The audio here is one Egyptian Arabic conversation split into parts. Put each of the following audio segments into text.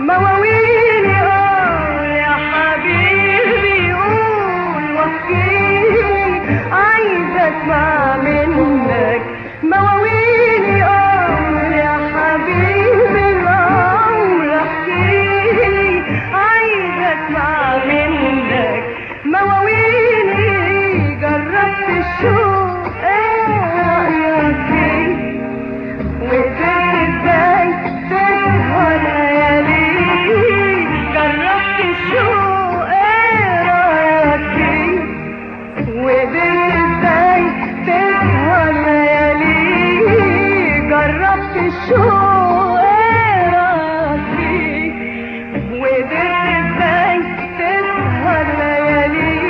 مواويلي قول يا حبيبي قول واحكيلي عايزة اسمع منك مواويلي قول يا حبيبي قول احكيلي عايزة اسمع منك مواويلي جربت الشوق ايه رأيك فيه وقدرت ازاي تسهر ليالي جربت الشوق ايه رايك فيه وقدرت ازاي تسهر ليالي جربت الشوق ايه رايك فيه وقدرت ازاي تسهر ليالي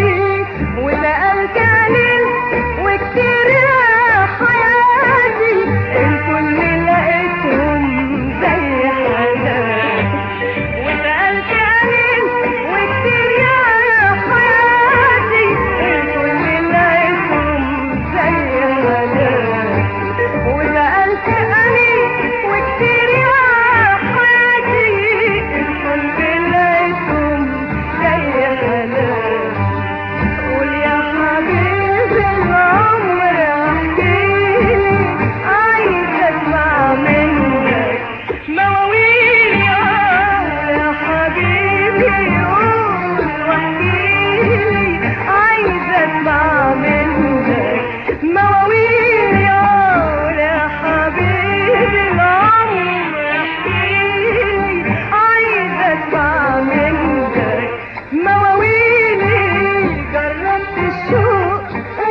ونقلت قليل وكتير يا حياتي الكل لقيتهم زي حالاتي ونقلت قليل وكتير يا حياتي الكل لقيتهم زي حالاتي ونقلت قليل وكتير يا حياتي الكل لقيتهم زي حالاتي قول يا حبيبي العمر احكيلي عايزة اسمع منك مواويل يا حبيبي قول واحكيلي عايزة اسمع منك مواويل يا حبيبي العمر احكيلي عايزة اسمع منك مواويلي جربت الشوق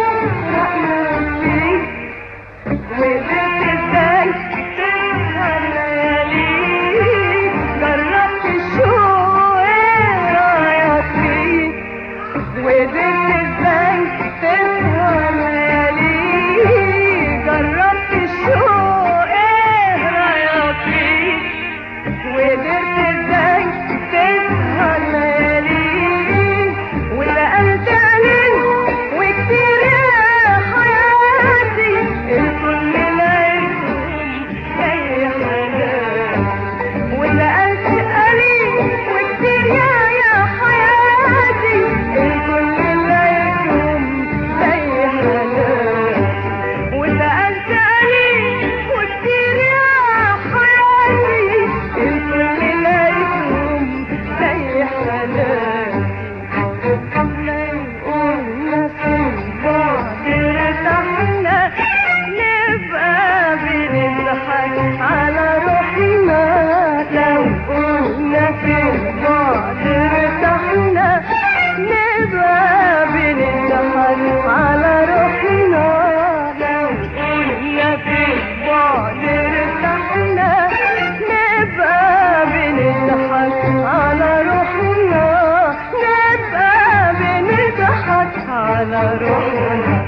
رأيك فيه وقدرت ازاي تسهر ليالي جربت الشوق ايه رايك فيه وقدرت ازاي تسهر ليالي جربت الشوق ايه رايك فيه وقدرت ازاي تسهر ليالي ونقلت قليل وكتير يا حياتي الكل لقيتهم زي حالاتي ونقلت قليل وكتير يا يا حياتي الكل لقيتهم زي حالاتي ونقلت قليل وكتير يا حياتي الكل لقيتهم زي حالاتي قبل يقولنا في البعد ارتحنا نبقى بنضحك على روحنا لو قلنا في البعد ارتحنا نبقى بنضحك على روحنا لو قلنا في البعد ارتحنا نبقى بنضحك على روحنا نبقى بنضحك على روحنا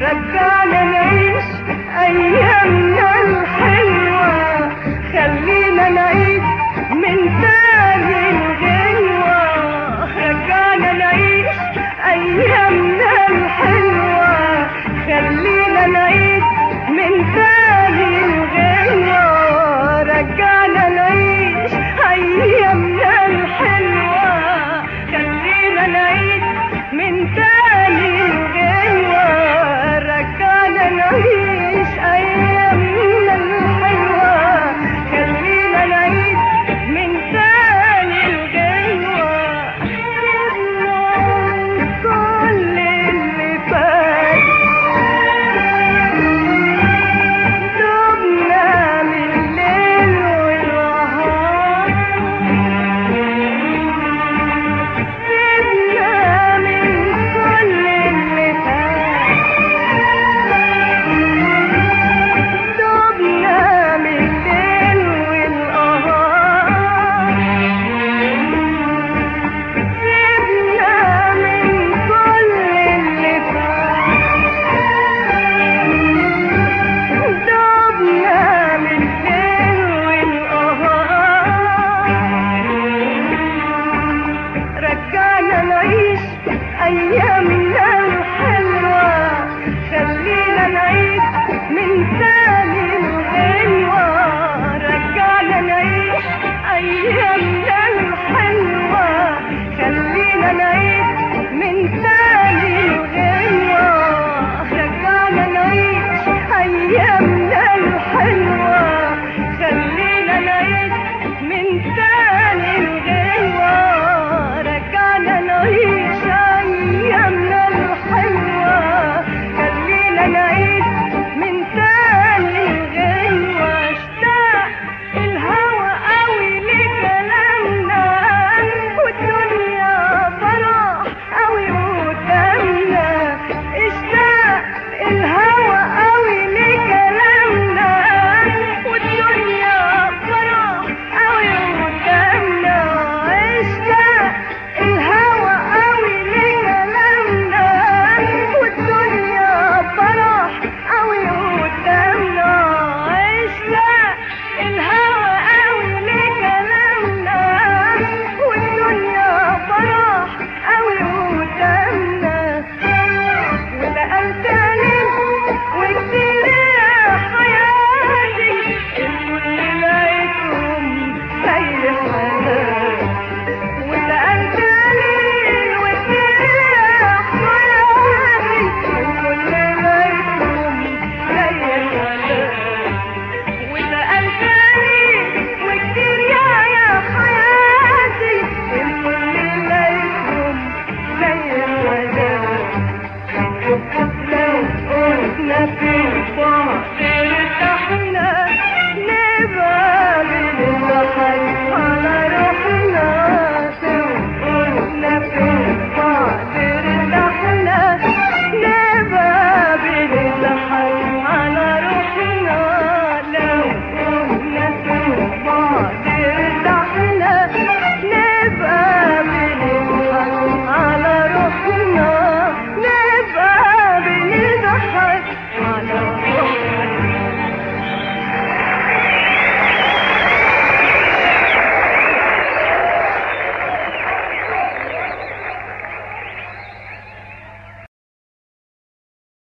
رجعنا نعيش ايامنا الحلوة خلينا نعيد من تاني الغنوة رجعنا نعيش ايامنا الحلوة خلينا نعيد من تاني الغنوة رجعنا نعيش ايامنا الحلوة خلينا نعيد من تاني الغنوة رجعنا نعيش ايامنا الحلوة خلينا نعيد من تاني الغنوة كل اللي فات دبنا من الليل والنهار سيبنا من كل اللي فات دبنا من الليل والنهار سيبنا من كل اللي فات دبنا من الليل والنهار رجعنا نعيش ايام